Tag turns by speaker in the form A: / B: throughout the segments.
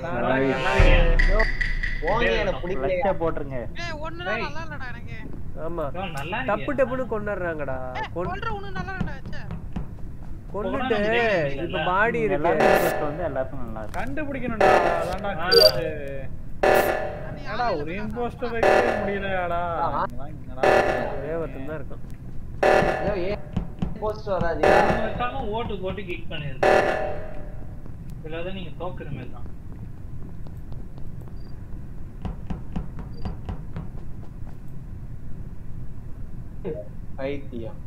A: போங்க எனக்கு பிடிக்கலையா
B: லட்ச போட்டுருங்க
C: ஏய் ஒண்ணுதான் நல்லா இல்லடா எனக்கு
D: ஆமா
E: நல்லா
D: டப்பு டப்புன்னு கொண்டுறாங்கடா கொன்
C: கொல்ற ஒண்ணு நல்லா இல்லடா ச்சே
D: கொண்டுட்டு இப்ப பாடி இருக்கு
B: எல்லாரும் interest வந்து எல்லாருக்கும் நல்லா இருக்கும்
F: கண்டுபிடிக்கணும்டா அதான்டா கேளு. என்னடா ஒரு இம்போஸ்டர் வைக்கவே முடியலடா
D: ஒரே ஒருத்தன் தான் இருக்கும்
A: ஐயோ ஏன் போஸ்ட் வராதியா
E: வச்சாலும் ஓட்டு போட்டு கிக் பண்ணிருக்கேன் இல்லாத நீங்க தோக்குற மாதிரி தான்
A: பைத்தியம்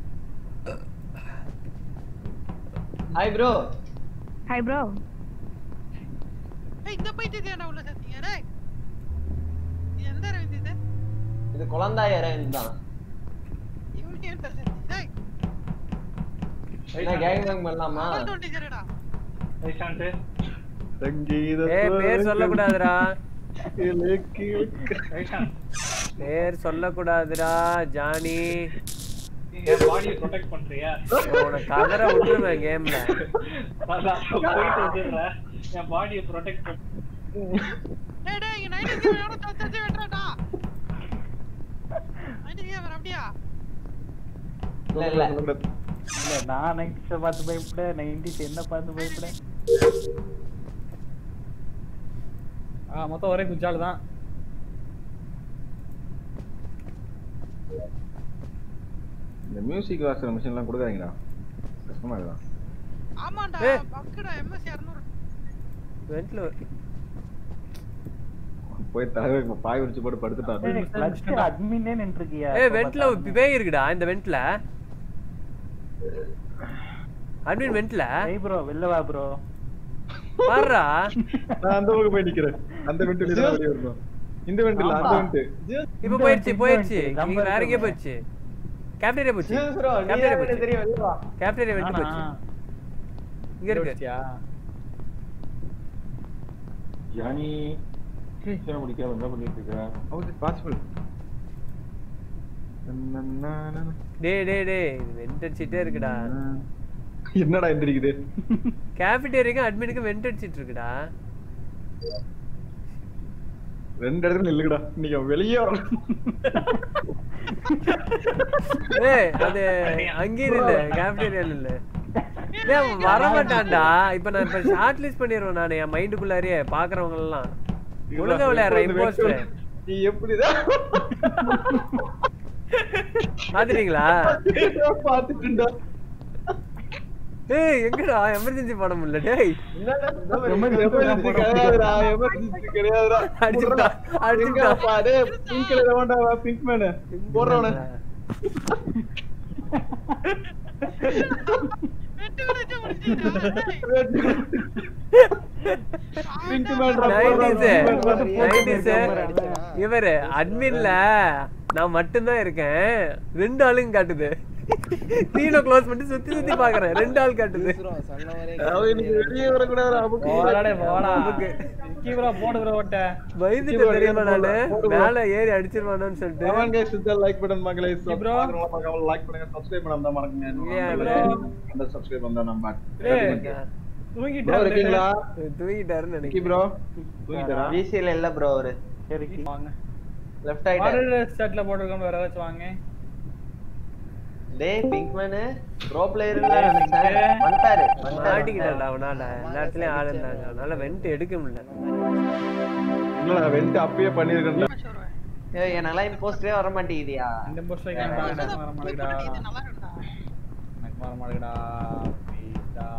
A: ஹாய் ப்ரோ
G: ஹாய் ப்ரோ
C: ஏய் இந்த பைத்தியத்தை என்ன உள்ள சேர்த்தீங்க டேய் இது எந்த ரவிந்த் இது
A: இது குழந்தாய் அரவிந்த் தான்
C: இவனே என்ன சேர்த்தீங்க டேய்
A: என்ன கேங் பேங் பண்ணலாமா
C: அவன் டுவெண்ட்டி சரிடா
E: வைசாண்டு
D: ஏய் பேர் சொல்லக்கூடாதுடா
E: வைசாண்ட்
D: பேர் சொல்லக்கூடாதுடா ஜானி
E: என் பாடியை ப்ரொடெக்ட் பண்றியா
D: உன கதற விட்டுருவேன் கேம்ல
E: அதான் போயிட்டு வந்துடுறேன் என் பாடியை ப்ரொடெக்ட் பண்ண
C: டேய் டேய் இங்க நைன்டி கேம் எவனோ தச்சு தச்சு வெட்டறாடா நைன்டி கேம் அப்படியா
A: இல்ல இல்ல
B: இல்ல நான் நைன்டிஸ பார்த்து பயப்பட நைன்டிஸ் என்ன பார்த்து பயப்பட
F: ஆ மொத்தம் ஒரே குஜால் தான்
H: இந்த மியூசிக் வாசுற மிஷின்லாம் கொடுக்காதீங்கடா கஷ்டமா இருக்குதா
C: ஆமாண்டா
D: ஏய்.
C: பக்குடா எம்எஸ் 200
D: வெண்ட்ல
H: போய் தலைவர் பாய் விரிச்சு போட்டு படுத்துட்டான்
B: கிளட்ச் அட்மினே நின்றுக்கியா
D: ஏய் வெண்ட்ல பேய் இருக்குடா இந்த வெண்ட்ல அட்மின் வெண்ட்ல
B: ஏய் ப்ரோ வெளில வா ப்ரோ
D: பாருடா
H: நான் அந்த பக்கம் போய் நிக்கிறேன் அந்த வெண்ட் தான் வெளிய வரணும் இந்த வெண்ட் இல்ல அந்த வெண்ட்
D: இப்ப போயிடுச்சு போயிடுச்சு நீங்க வேற எங்கேயோ போயிடுச்சு கேப்டரியா போச்சு
A: ப்ரோ நீ
D: கேப்டரியா
A: எனக்கு
D: போச்சு
A: தெரியும் வெளிய வா
D: கேப்டரியா வெண்ட்
B: ஆனா,
D: போச்சு இங்க இருக்கு
F: வச்சியா?
H: யானி சரி முடிக்காம என்ன பண்ணிட்டு இருக்க ஹவு இஸ் பாசிபிள்
D: டேய் டேய் டேய் இது வெண்ட் அடிச்சிட்டே இருக்குடா
H: என்னடா எந்திரிக்குது
D: கேபிட்டேரியாக்கும் அட்மினுக்கும் வெண்ட் அடிச்சிட்டு இருக்குடா
H: ரெண்டு இடத்துல நில்லுங்கடா நீங்க வெளியே வரணும்
D: ஏய் அது அங்கேயும் இல்ல கேபிட்டேரியால இல்ல டேய் அவன் வர மாட்டான்டா இப்ப நான் இப்ப ஷார்ட் லிஸ்ட் பண்ணிடுவேன் நான் என் மைண்டுக்குள்ளாரியே பாக்குறவங்க எல்லாம் ஒழுங்கா விளையாடுற இம்போஸ்டர்
H: நீ எப்படிதான்
D: பாத்துட்டீங்களா
H: பாத்துட்டுடா
D: ஏய் எங்கடா எமர்ஜென்சி போட முடியல டேய்
H: எமர்ஜென்சி கிடையாதுடா எமர்ஜென்சி கிடையாதுடா
D: அடிச்சுட்டா அடிச்சுட்டா
H: பாரு பிங்க் கலர் வேண்டாம் பிங்க் மேன் போடுறவன
C: வெட்டு வெட்டு முடிச்சிட்டா
H: பிங்க் மேன்
D: நைன்டிஸ் இவரு அட்மின்ல நான் மட்டும்தான் இருக்கேன் ரெண்டு ஆளுங்க காட்டுது ஸ்க்ரீனை க்ளோஸ் பண்ணிட்டு சுத்தி சுத்தி பாக்குறேன் ரெண்டு ஆள் காட்டுது
H: அவனுக்கு வெளியே வரக்கூடாது அமுக்கு
F: போடாடே, போடா.
D: நமக்கு
F: கீவரா போடு bro ஓட்ட.
D: பயந்துட்டு தெரியுமா நானு மேல ஏறி அடிச்சிருவானோன்னு சொல்லிட்டு
H: கமெண்ட் கைஸ் சுத்த லைக் பட்டன் மக்களே
F: bro.
H: மறக்காம லைக் பண்ணுங்க சப்ஸ்கிரைப் பண்ணாம தான் மறக்குங்க
D: Yeah, bro.
H: அந்த சப்ஸ்கிரைப் பண்ணா நம்ம
F: ஏய்,
H: ப்ரோ
F: தூங்கிட்டாரு.
H: இருக்கீங்களா
D: தூங்கிட்டாருன்னு
H: நிக்கி
D: நினைக்கிறேன்
H: ப்ரோ தூங்கிட்டாரா
A: விசில இல்ல ப்ரோ அவரு
B: சரி
F: வாங்க.
A: லெஃப்ட் ஆயிட்டு
F: Model setல போட்டிருக்கோம், வேற ஏதாச்சும் வாங்க.
A: டேய் பிங்க் மேன் ப்ரோ பிளேயர் நினைச்சேன் வந்துட்டாரு வந்துட்டாரு
D: மாட்டிக்கிட்டான்டா அவனால எல்லா இடத்துலயும் ஆள் இருந்தாங்க அதனால வெண்ட் எடுக்க முடியல
H: இல்ல நான் வெண்ட் அப்பயே பண்ணிருக்கேன்
C: சொல்றேன்
A: ஏய் என்னால இம்போஸ்டே வர மாட்டேங்குதியா
F: இந்த post வைக்கலாம்டா, எனக்கு வர மாட்டேங்குதா.
C: இது நல்லா இருக்குடா
F: எனக்கு வர மாட்டேங்குதா. Please டா.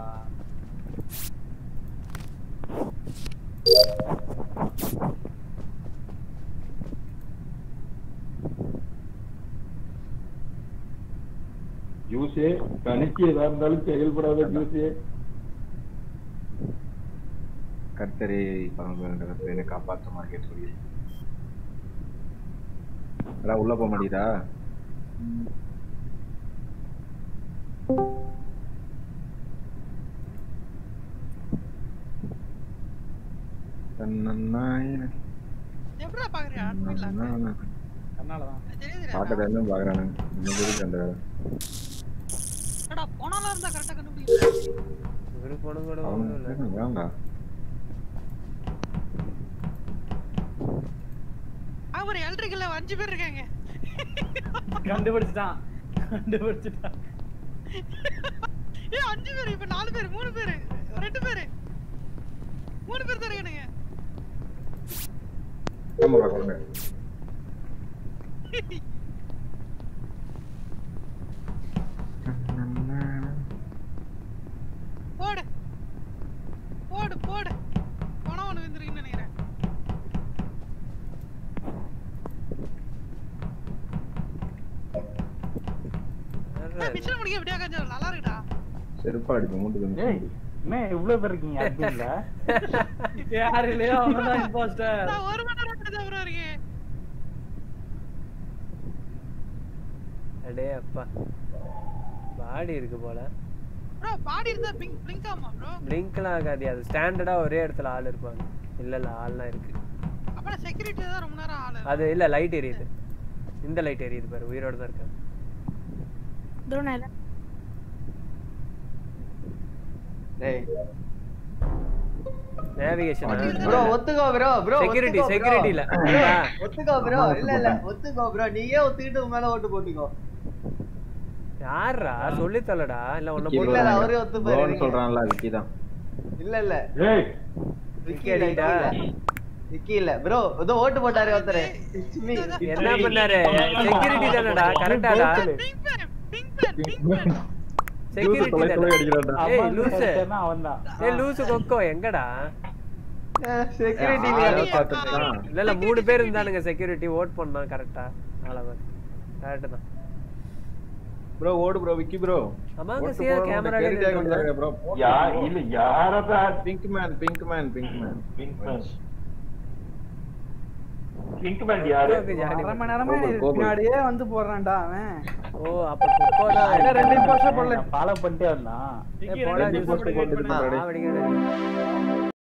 H: ஜூஸே கணக்கு ஏதா இருந்தாலும் செயல்படாத ஜூஸே கர்த்தரே பரமபுரண்ட கர்த்தரே என்னை காப்பாற்றுமா கேட்டு சொல்லி அதான் உள்ள போக மாட்டேதா தன்னன்னாயின
C: எப்படிடா பாக்குறியா அட்மின்ல
H: தன்னன்னான.
F: அதனாலதான்.
C: தெரியுது
H: பார்க்கறது என்ன பாக்குறானுங்க இன்னும் எதுக்கு அந்த வேலை
C: என்னடா போனாலும் இருந்தா கரெக்டா கண்டுபிடிக்கல
D: இவரு போன கூட
H: அவனுக்கு
D: ஒண்ணும் இல்ல
H: என்ன வேண்டாம்
C: ஒரு எலக்ட்ரிக்கல்ல அஞ்சு பேர் இருக்காங்க
F: கண்டுபிடிச்சிட்டான் கண்டுபிடிச்சிட்டான்
C: ஏ அஞ்சு பேர் இப்ப நாலு பேர் மூணு பேர் ரெண்டு பேர் மூணு பேர் தான் இருக்கானுங்க
H: கேமரா கொண்டு
C: போடு போடு போடு பணம் ஒண்ணு வந்துருக்குன்னு நினைக்கிறேன் ஏய், மிஷினை முடிக்க எப்படியா கொஞ்சம் நல்லா இருக்குடா
H: செருப்பா அடிக்கும் மூட்டு
B: ஏய் என்ன இவ்வளவு பேர் இருக்கீங்க அட்மின்ல
F: யார் இல்லையோ அவன்தான் இம்போஸ்டர்
C: நான் ஒரு மணி நேரம் தான் ப்ரோ இருக்கேன்
D: அடே அப்பா பாடி இருக்கு போல
C: ப்ரோ பாடி இருந்தா பிங்க் பிளிங்க் ஆமா ப்ரோ
D: பிளிங்க்லாம் ஆகாது அது ஸ்டாண்டர்டா ஒரே இடத்துல ஆள் இருப்பாங்க இல்ல இல்ல ஆள்லாம் இருக்கு
C: அப்புறம் செக்யூரிட்டி தான் ரொம்ப நேரம் ஆளு
D: அது இல்ல லைட் எரியுது இந்த லைட் எரியுது பாரு உயிரோட தான் இருக்காங்க
A: டேய்
D: நேவிகேஷன்
A: ப்ரோ ஒத்துக்கோ ப்ரோ ப்ரோ
D: செக்யூரிட்டி செக்யூரிட்டி இல்ல ஆ,
A: ஒத்துக்கோ ப்ரோ இல்ல இல்ல ஒத்துக்கோ ப்ரோ நீயே ஒத்துக்கிட்டு உன் மேல ஓட்டு போட்டுக்கோ
D: யார்ரா சொல்லி தொலைடா இல்ல உன்ன
A: இல்ல,
D: போட்டு
A: இல்ல, அவரே ஒத்துப்பாரு
H: ப்ரோன்னு சொல்றான்ல விக்கி தான்
A: இல்ல இல்ல
H: ஏய்
A: விக்கி இல்ல
D: அடிடா.
A: விக்கி இல்ல. விக்கி இல்ல ப்ரோ இதோ ஓட்டு போட்டாரு ஒருத்தரு It's me.
D: என்ன பண்ணாரு செக்யூரிட்டி தானடா கரெக்டாடா
C: pink fan pink fan pink fan
D: security
H: தொலை தொலை
D: தானே
H: அடிக்கிறான்டா
D: ஏய் லூசு
B: அவன் தான்
D: ஏய் லூசு கொக்கோ எங்கடா
A: அஹ், security
H: ஆளை
A: இல்லையா?
H: பார்த்துட்டான்
D: இல்ல இல்ல மூணு பேர் இருந்தானுங்க செக்யூரிட்டி ஓட் பண்ணோம் கரெக்டா அவ்வளவுதான் கரெக்ட் தான்
H: ப்ரோ ஓடு ப்ரோ விக்கி ப்ரோ
D: அமாங்க சியா கேமரா
H: ப்ரோ யா இல்ல யாரதா pink man pink man pink man pink man pink man யாரு
F: அரை மணி நேரமா
H: கோகுல்,
F: எனக்கு
H: கோகுல்.
F: பின்னாடியே வந்து போடுறான்டா அவன்
D: ஓ அப்ப கொக்கோ தான்
F: இல்ல, ரெண்டு நிமிஷம் போடல
B: ஃபாலோ பண்ணிட்டே வந்தான்
D: ஏய், போடா,
H: ரெண்டு
D: juice
H: post
D: போட்டு
H: போட்டுட்டு
D: போட்டு
H: போடா, டேய்.
D: ஆ, வெடிக்க வெடிக்க.